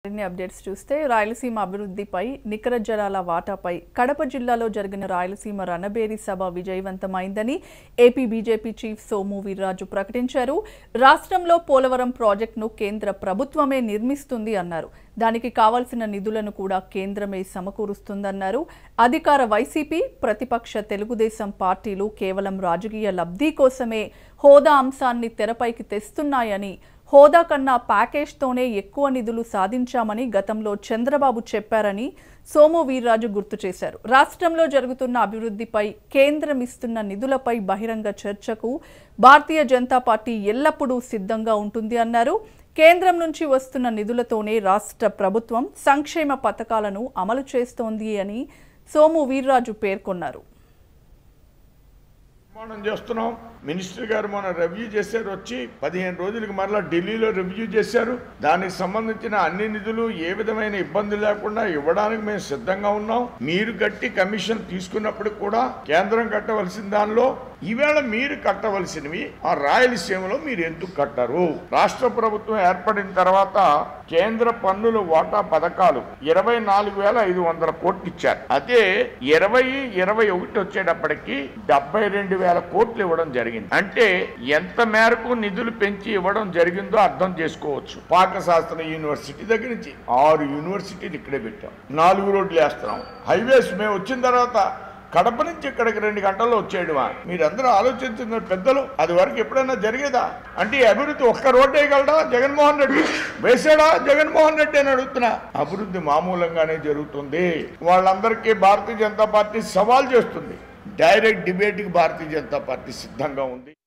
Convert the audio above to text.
మరిన్ని అప్డేట్స్ చూస్తే రాయలసీమ అభివృద్ధిపై నికర జలాల వాటాపై కడప జిల్లాలో జరిగిన రాయలసీమ రణబేరి సభ విజయవంతమైందని AP BJP chief Somu Veerraju ప్రకటించారు రాష్ట్రంలో పోలవరం ప్రాజెక్టును కేంద్ర ప్రభుత్వమే నిర్మిస్తుంది అన్నారు దానికి కావాల్సిన నిధులను కూడా కేంద్రమే సమకూరుస్తుందన్నారు అధికార వైసీపీ ప్రతిపక్ష తెలుగుదేశం పార్టీలు కేవలం రాజకీయ లబ్ధి కోసమే హోదా అంశాన్ని తెరపైకి తెస్తున్నాయని హోదా కన్నా ప్యాకేజ్తోనే ఎక్కువ నిధులు సాధించామని గతంలో చంద్రబాబు చెప్పారని సోము వీర్రాజు గుర్తు చేశారు రాష్ట్రంలో జరుగుతున్న అభివృద్ధిపై కేంద్రం ఇస్తున్న నిధులపై బహిరంగ చర్చకు భారతీయ జనతా పార్టీ ఎల్లప్పుడూ సిద్ధంగా ఉంటుంది అన్నారు కేంద్రం నుంచి వస్తున్న నిధులతోనే రాష్ట్ర ప్రభుత్వం సంక్షేమ పథకాలను అమలు చేస్తోంది అని సోము వీర్రాజు పేర్కొన్నారు నిర్మాణం చేస్తున్నాం మినిస్టర్ గారు మొన్న రివ్యూ చేశారు వచ్చి పదిహేను రోజులకి మరలా ఢిల్లీలో రివ్యూ చేశారు దానికి సంబంధించిన అన్ని నిధులు ఏ విధమైన ఇబ్బంది లేకుండా ఇవ్వడానికి మేము సిద్ధంగా ఉన్నాం మీరు కట్టి కమిషన్ తీసుకున్నప్పుడు కూడా కేంద్రం కట్టవలసిన దానిలో ఈవేళ మీరు కట్టవలసినవి ఆ రాయలసీమలో మీరు ఎందుకు కట్టరు రాష్ట్ర ప్రభుత్వం ఏర్పడిన తర్వాత కేంద్ర పన్నుల వాటా పథకాలు ఇరవై నాలుగు వేల ఐదు వందల కోట్లు ఇచ్చారు అదే ఇరవై ఇరవై ఒకటి వచ్చేటప్పటికి డెబ్బై రెండు వేల కోట్లు ఇవ్వడం జరిగింది అంటే ఎంత మేరకు నిధులు పెంచి ఇవ్వడం జరిగిందో అర్థం చేసుకోవచ్చు పాకశాస్త్ర యూనివర్సిటీ దగ్గర నుంచి ఆరు యూనివర్సిటీలు ఇక్కడే పెట్టాం నాలుగు రోడ్లు వేస్తున్నాం హైవేస్ మేము వచ్చిన తర్వాత కడప నుంచి ఇక్కడికి రెండు గంటల్లో వచ్చేయడమా మీరందరూ ఆలోచించిన పెద్దలు అది వరకు ఎప్పుడైనా జరిగేదా అంటే ఈ అభివృద్ధి ఒక్క రోడ్డు వేయగలడా జగన్మోహన్ రెడ్డి వేసాడా జగన్మోహన్ రెడ్డి అని అడుగుతున్నా అభివృద్ధి మామూలంగానే జరుగుతుంది వాళ్ళందరికీ భారతీయ జనతా పార్టీ సవాల్ చేస్తుంది డైరెక్ట్ డిబేట్కి భారతీయ జనతా పార్టీ సిద్ధంగా ఉంది